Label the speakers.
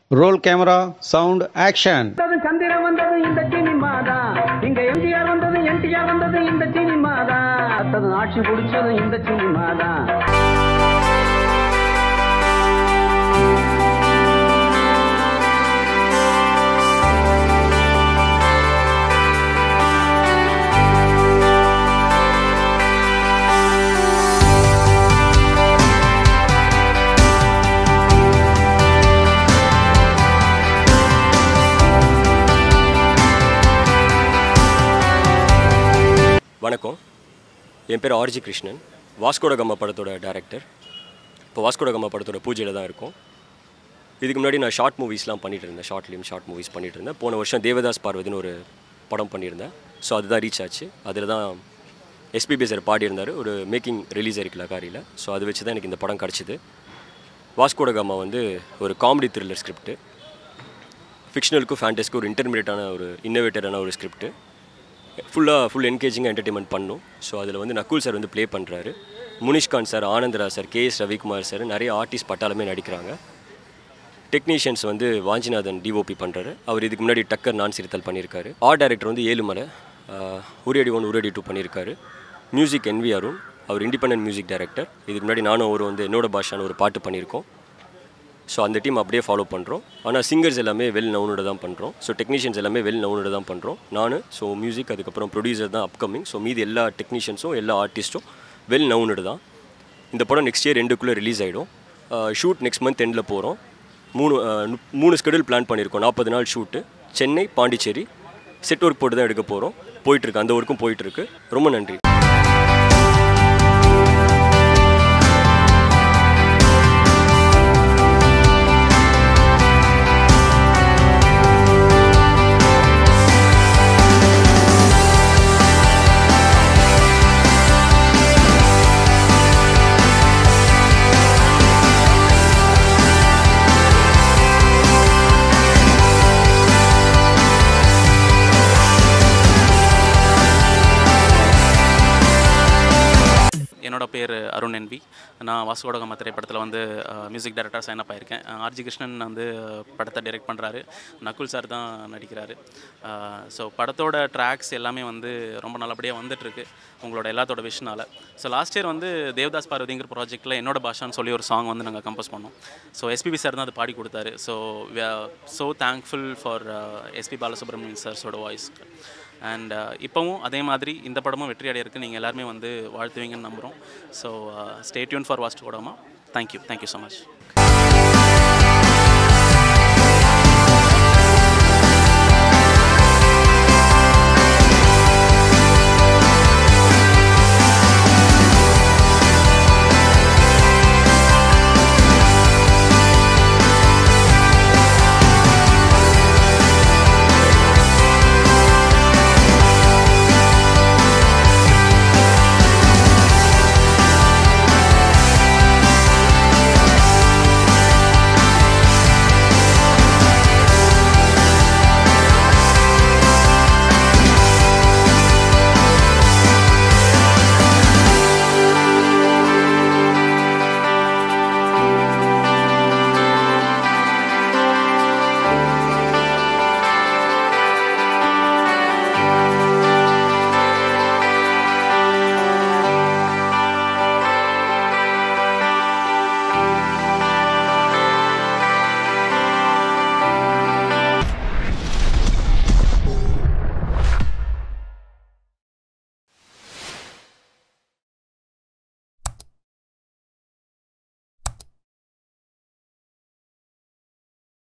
Speaker 1: role camera sound action
Speaker 2: வந்தது சந்திரன் வந்தது இந்த சினிமா தான் இங்க எம்ஜிஆர் வந்தது என்டிஆர் வந்தது இந்த சினிமா தான் அடுத்தது ஆட்சி பிடிச்சது இந்த சினிமா தான்
Speaker 3: வணக்கம் என் பேர் ஆர்ஜி கிருஷ்ணன் வாஸ்கோட கம்மா படத்தோட டேரக்டர் இப்போ வாஸ்கோட கம்மா படத்தோட பூஜையில் தான் இருக்கும் இதுக்கு முன்னாடி நான் ஷார்ட் மூவிஸ்லாம் பண்ணிட்டு இருந்தேன் ஷார்ட் ஃபிலிம் ஷார்ட் மூவிஸ் பண்ணிட்டு இருந்தேன் போன வருஷம் தேவதாஸ் பார்வதின்னு ஒரு படம் பண்ணியிருந்தேன் ஸோ அதுதான் ரீச் ஆச்சு அதில் தான் எஸ்பிபி சார் பாடியிருந்தார் ஒரு மேக்கிங் ரிலீஸ் ஆயிருக்கு லகாரியில் ஸோ அது வச்சு தான் எனக்கு இந்த படம் கிடச்சிது வாஸ்கோட கம்மா வந்து ஒரு காமெடி த்ரில்லர் ஸ்கிரிப்ட் ஃபிக்ஷனலுக்கும் ஃபேண்டஸ்க்கும் ஒரு இன்டர்மீடியட்டான ஒரு இன்னோவேட்டரான ஒரு ஸ்கிரிப்ட் ஃபுல்லாக ஃபுல் என்கேஜிங்காக என்டர்டைன்மெண்ட் பண்ணும் ஸோ அதில் வந்து நக்குல் சார் வந்து ப்ளே பண்ணுறாரு முனிஷ்காந்த் சார் ஆனந்தரா sir K S Ravikumar sir நிறைய ஆர்டிஸ்ட் பட்டாலுமே நடிக்கிறாங்க டெக்னீஷியன்ஸ் வந்து வாஞ்சிநாதன் டிஓபி பண்ணுறாரு அவர் இதுக்கு முன்னாடி டக்கர் நான் சிரித்தல் பண்ணியிருக்காரு ஆர்ட் டைரக்டர் வந்து ஏழுமலை ஆஹ், உரியடி ஒன் உரியடி டூ பண்ணியிருக்காரு மியூசிக் என்வி அருண் அவர் இண்டிபெண்டன்ட் மியூசிக் டைரக்டர் இதுக்கு முன்னாடி நானும் அவர் வந்து என்னோட பாஷான்னு ஒரு பாட்டு பண்ணியிருக்கோம் ஸோ அந்த டீம் அப்படியே ஃபாலோ பண்ணுறோம் ஆனால் சிங்கர்ஸ் எல்லாமே வெல் நவுனோட தான் பண்ணுறோம் ஸோ டெக்னீஷியன்ஸ் எல்லாமே வெல் நவுனோட தான் பண்ணுறோம் நான் ஸோ மியூசிக் அதுக்கப்புறம் ப்ரொடியூசர் தான் அப்கமிங் ஸோ மீதி எல்லா டெக்னீஷியன்ஸும் எல்லா ஆர்டிஸ்ட்டும் வெல் நவுனோடு தான் இந்த படம் நெக்ஸ்ட் இயர் ரெண்டுக்குள்ளே ரிலீஸ் ஆகிடும் ஷூட் நெக்ஸ்ட் மந்த் எண்டில் போகிறோம் மூணு அஹ், நு- மூணு ஸ்கெடியூல் பிளான் பண்ணியிருக்கோம் நாற்பது நாள் shoot Chennai Pondicherry set work போட்டு தான் எடுக்க போகிறோம் போயிட்டுருக்கு அந்த ஒர்க்கும் போயிட்டுருக்கு ரொம்ப நன்றி
Speaker 4: என்னோட பேர் அருண் என்வி நான் வாசுகோடகம்மா திரைப்படத்தில் வந்து மியூசிக் டைரக்டர் சைன் அப் ஆயிருக்கேன் ஆர்ஜி கிருஷ்ணன் வந்து அஹ், படத்தை டைரக்ட் பண்ணுறாரு நக்குல் சார் தான் நடிக்கிறாரு ஸோ படத்தோட ட்ராக்ஸ் எல்லாமே வந்து ரொம்ப நல்லபடியாக வந்துட்டுருக்கு உங்களோட எல்லாத்தோட விஷனால ஸோ லாஸ்ட் இயர் வந்து தேவதாஸ் பார்வதிங்கிற ப்ராஜெக்ட்டில் என்னோட பாஷான்னு சொல்லி ஒரு சாங் வந்து நாங்கள் கம்போஸ் பண்ணோம் ஸோ எஸ்பிபி சார் தான் அது பாடி கொடுத்தாரு so so thankful for S P Balasubrahmanyam சார்ஸோட வாய்ஸ் அண்ட் இப்போவும் அதே மாதிரி இந்த படமும் வெற்றி அடையிறதுக்கு நீங்கள் எல்லாருமே வந்து வாழ்த்துவீங்கன்னு நம்புகிறோம் ஸோ ஸ்டேட்யூன் ஃபார் வாஸ்ட் கோடமா தேங்க்யூ தேங்க்யூ ஸோ மச்